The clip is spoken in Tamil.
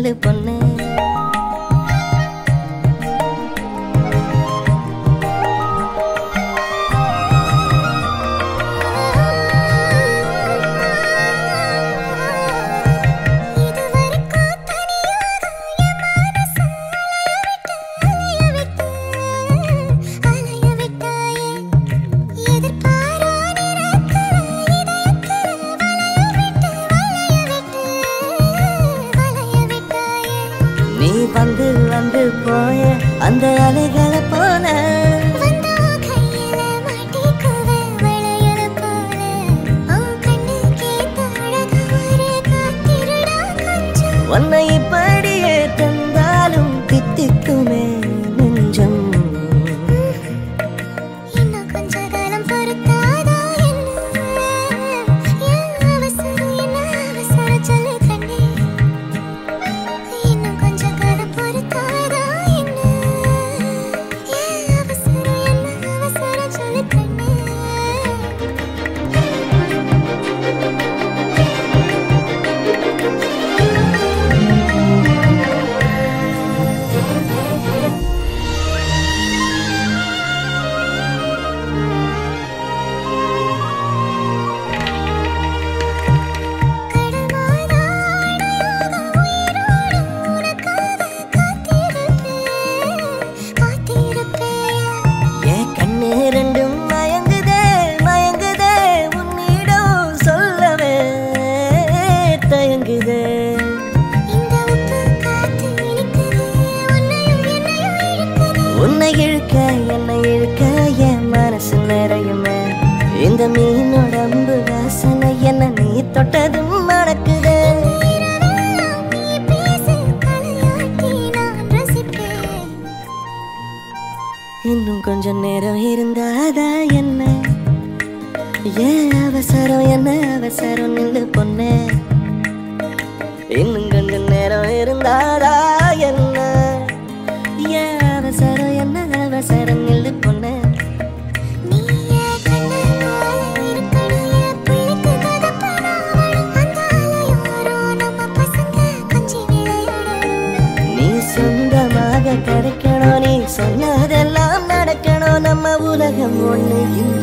நில்லு பொண்ணு இதுவரைக்கும் தனியாக என் மனசு அலைய விட்டு, அலைய விட்டாயே. எதிர்பாரா நிறத்துல இதயத்துல வளைய விட்டு, வளைய விட்டு, வளைய விட்டாயே. நீ வந்து வந்து போய அந்த அலைகளை போன வந்தா கையில மாட்டிக்குவேன் வளையல் போல. உன் கண்ணுக்கேத்த அழகா ஒரு காத்திருடா கொஞ்சம். உன்னை இப்படியே தந்தாலும் தித்திக்குமே நெஞ்சம் இன்னும் கொஞ்ச காலம் பொறுத்தாதா என்ன? ஏன் அவசரம், என்ன அவசரம் சொல்லு கண்ணே. இன்னும் கொஞ்ச காலம் பொறுத்தாதா என்ன? ஏன் அவசரம், என்ன அவசரம் சொல்லு கண்ணே. கடமாதா அணையாத உயிரோடு உனக்காக காத்திருப்பேன், காத்திருப்பேன். என் கண்ணு ரெண்டும் மயங்குதே மயங்குதே உன்னிடம் சொல்லவே தயங்குதே இந்த உப்பு காத்து இனிக்குது, உன்னையும் என்னையும் இழுக்குது. உன்னை இழுக்க என்னை இழுக்க என் மனசு நிறையுமே இந்த மீனோட அம்பு வாசனை என்ன நீ தொட்டதும் மணக்குதே இரவெல்லாம் நீ பேசு, தலையாட்டி நான் ரசிப்பேன். இன்னும் கொஞ்சம் நேரம் இருந்தாதா என்ன ஏன் அவசரம் என்ன அவசரம் நில்லு பொண்ணே இன்னும் கொஞ்சம் நேரம் இருந்தாதா என்ன ஏன் அவசரம் என்ன அவசரம் நில்லு பொண்ணே நீ என் கண்ணு போல இருக்கணும், என் புள்ளிக்கு கதப்பனாவணும். அந்த அலையோரம் நம்ம பசங்க கொஞ்சி விளையாடணும். நீ சொந்தமாக கிடைக்கணும் நீ சொன்னதெல்லாம் நடக்கணும் நம்ம உலகம் ஒண்ணு இந்த